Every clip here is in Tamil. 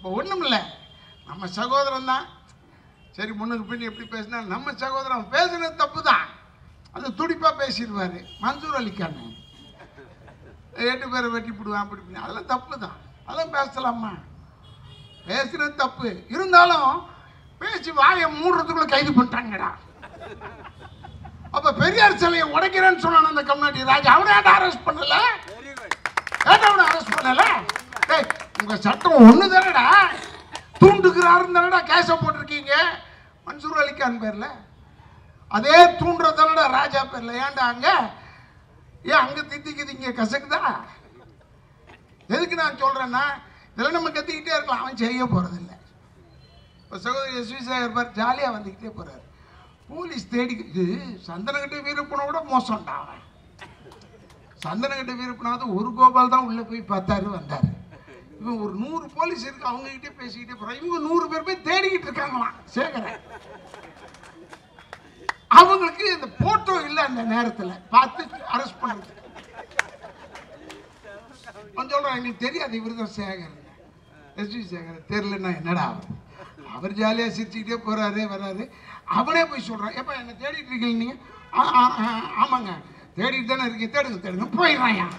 இப்போ ஒன்றும் இல்லை நம்ம சகோதரன் தான் சரி முன்னுக்கு பின் எப்படி பேசினா நம்ம சகோதரன் பேசுனது தப்பு தான் அது துடிப்பாக பேசிடுவார் மன்சூர் அலிக்கான் எட்டு பேரை வெட்டி போடுவான் அப்படி இப்படி அதெல்லாம் தப்பு தான் அதெல்லாம் பேசலாமா பேசுறது தப்பு இருந்தாலும் பேசி வாயை மூடுறதுக்குள்ள கைது பண்ணிட்டாங்கடா அப்ப பெரியார் சிலையை உடைக்கிறேன்னு சொன்னான் அந்த கம்யூனிட்டி ராஜா அவனை ஏன்டா அரெஸ்ட் பண்ணல ஏன்டா அவனை அரெஸ்ட் பண்ணல டேய் உங்க சட்டம் ஒண்ணு தானடா தூண்டுகிறாருன்னு தானடா கேஸை போட்டிருக்கீங்க மன்சூர் அலிகான் பேர்ல அதே தூண்டுறதானடா ராஜா பேர்ல ஏன்டா அங்க ஏன் அங்க திட்டிக்குது இங்க கசக்குதா எதுக்கு நான் சொல்றேன்னா இதெல்லாம் நம்ம கத்திக்கிட்டே இருக்கலாம் அவன் செய்ய போறதில்லை இப்போ சகோதரி எஸ்வி சாகர் பார் ஜாலியாக வந்துக்கிட்டே போறாரு போலீஸ் தேடிக்கிட்டு சந்தனகட்ட வீரப்பனை விட மோசம்டா அவன் சந்தனகட்ட வீரப்பனாவது ஒரு கோபால் தான் உள்ள போய் பார்த்தாரு வந்தாரு இவன் ஒரு நூறு போலீஸ் இருக்கு அவங்க கிட்டே பேசிக்கிட்டே போறான் இவங்க நூறு பேர் போய் தேடிக்கிட்டு இருக்காங்களாம் சேகரன் அவங்களுக்கு இந்த போட்டோ இல்லை அந்த நேரத்துல பார்த்து அரெஸ்ட் பண்ணுறது அவன் சொல்றான் எங்களுக்கு தெரியாது இவர் தான் சேகர் எஸ்வி சேகர் தெரியலன்னா என்னடா அவர் அவர் ஜாலியாக சிரிச்சுக்கிட்டே போறாரு வராரு அவனே போய் சொல்றான் எப்ப என்ன தேடிட்டு இருக்கீங்க நீங்க "ஆ, ஆ, ஆ, ஆமாங்க தேடிட்டு தானே இருக்கீங்க தேடுங்க தேடுங்க போயிடுறான்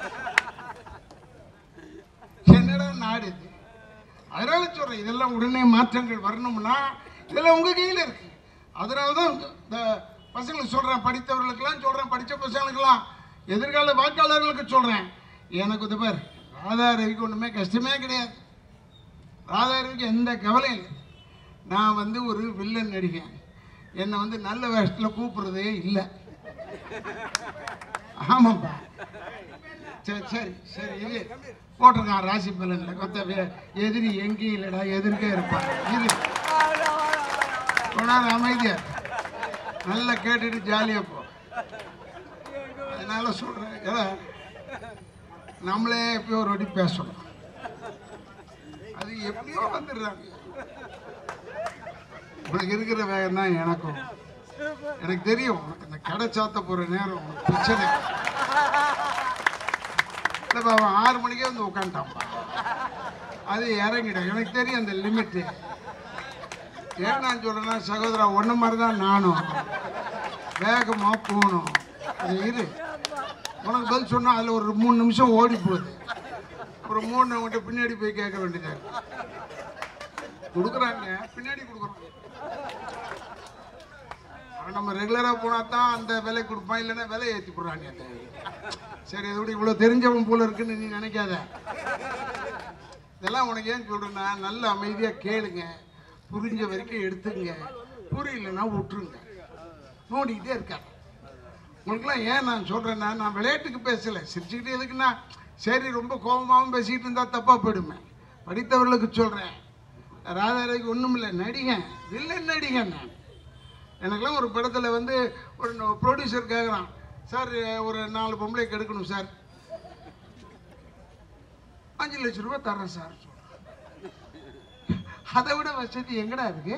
என்னடா நாடு இது அதனால சொல்றேன் இதெல்லாம் உடனே மாற்றங்கள் வரணும்னா இதெல்லாம் உங்க கையில இருக்கு அதனால தான் இந்த பசங்களுக்கு சொல்றேன் படித்தவர்களுக்கெல்லாம் சொல்றேன் படித்த பசங்களுக்கெல்லாம் எதிர்கால வாக்காளர்களுக்கு சொல்றேன் எனக்கு இது பேர் ராதா ரவிக்கு ஒன்றுமே கஷ்டமே கிடையாது ராதா ரவிக்கு எந்த கவலையும் இல்லை நான் வந்து ஒரு வில்லன் நடிகன் என்னை வந்து நல்ல வேஷத்தில் கூப்பிடுறதே இல்லை ஆமாப்பா சரி சரி சரி இது போட்டிருக்கான் ராசி பலனில் கொத்த வே- எதிரி எங்கேயும் இல்லைடா எதிர்க்கே இருப்பான் இது கொண்டாரு அமைதியா நல்லா கேட்டுட்டு ஜாலியாக போ அதனால சொல்கிறேன் ஏன்னா நம்மளே எப்பயோ ஒரு வாட்டி பேசணும் அது எப்படியோ வந்துடுறாங்க உனக்கு இருக்கிற வேகம் தான் எனக்கும் எனக்கு தெரியும் உனக்கு இந்த கடை சாத்த போகிற நேரம் உனக்கு பிரச்சனை இல்லைப்பா அவன் ஆறு மணிக்கே வந்து உட்காந்துட்டான்ப்பா அது இறங்கிடும் எனக்கு தெரியும் அந்த லிமிட்டு ஏன் நான் சொல்கிறேன்னா சகோதரா ஒன்று மாதிரி தான் நானும் வேகமாக போகணும் அது இரு உனக்கு பதில் சொன்னால் அதில் ஒரு மூணு நிமிஷம் ஓடி போகுது அப்புறம் மூணு அவங்ககிட்ட பின்னாடி போய் கேட்க வேண்டியதாக இருக்கு. கொடுக்குறாங்க பின்னாடி கொடுக்குறோம் அவன் நம்ம ரெகுலராக போனால் தான் அந்த விலை கொடுப்பான் இல்லைன்னா விலை ஏற்றி போடுறாங்க அந்த சரி இதோட இவ்வளோ தெரிஞ்சவன் போல இருக்குன்னு நீ நினைக்காத இதெல்லாம் உனக்கு ஏன் சொல்கிறேன்னா நல்ல அமைதியாக கேளுங்க புரிஞ்ச வரைக்கும் எடுத்துங்க புரியலன்னா விட்டுருங்க நோண்டிக்கிட்டே இருக்காங்க உங்களுக்குலாம் ஏன் நான் சொல்கிறேன்னா நான் விளையாட்டுக்கு பேசலை சிரிச்சுக்கிட்டே எதுக்குன்னா சரி ரொம்ப கோபமாகவும் பேசிக்கிட்டு இருந்தால் தப்பாக போயிடுமே படித்தவர்களுக்கு சொல்கிறேன் ராதாரவிக்கு ஒன்றும் இல்லை நடிகன் வில்லன் நடிகன் நான் எனக்கெல்லாம் ஒரு படத்தில் வந்து ஒரு ப்ரொடியூசர் கேட்குறான் சார் ஒரு நாலு பொம்பளைக்கு எடுக்கணும் சார் அஞ்சு லட்ச ரூபாய் தரேன் சார் அதை விட வசதி எங்கடா இருக்கு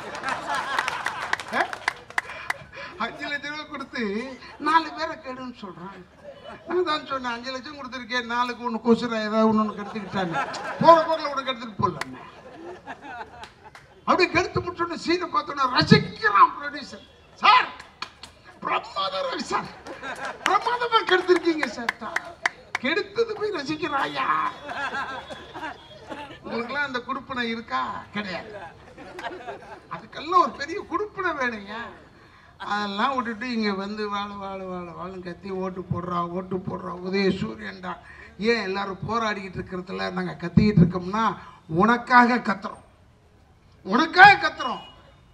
ஆ? அஞ்சு லட்ச ரூபாய் கொடுத்து நாலு பேரை கெடுன்னு சொல்றான் நான் தான் சொன்னேன் அஞ்சு லட்சம் கொடுத்துருக்கேன் நாளுக்கு ஒன்று கொசுரா ஏதாவது ஒன்று ஒன்று கெடுத்துக்கிட்டாங்க போற போக்கில் உனக்கு எடுத்துட்டு போடலாம் அப்படியே கெடுத்து முடிச்சோன்னு சீனை பார்த்தோன்னா ரசிக்கிறான் ப்ரொடியூசர் சார் பிரமாதம் ரவி சார் பிரமாதமா கெடுத்திருக்கீங்க சார் கெடுத்தது போய் ரசிக்கிறாயா உங்களுக்குலாம் அந்த குடுப்பனை இருக்கா கிடையாது அதுக்கெல்லாம் ஒரு பெரிய குடுப்பனை வேணுங்க அதெல்லாம் விட்டுட்டு இங்கே வந்து வாழ வாழ வாழ வாழும் கத்தி ஓட்டு போடுறா ஓட்டு போடுறா உதய சூரியன்டா ஏன் எல்லாரும் போராடிக்கிட்டு இருக்கிறதுல நாங்கள் கத்திக்கிட்டு இருக்கோம்னா உனக்காக கத்துறோம் உனக்காக கத்துறோம்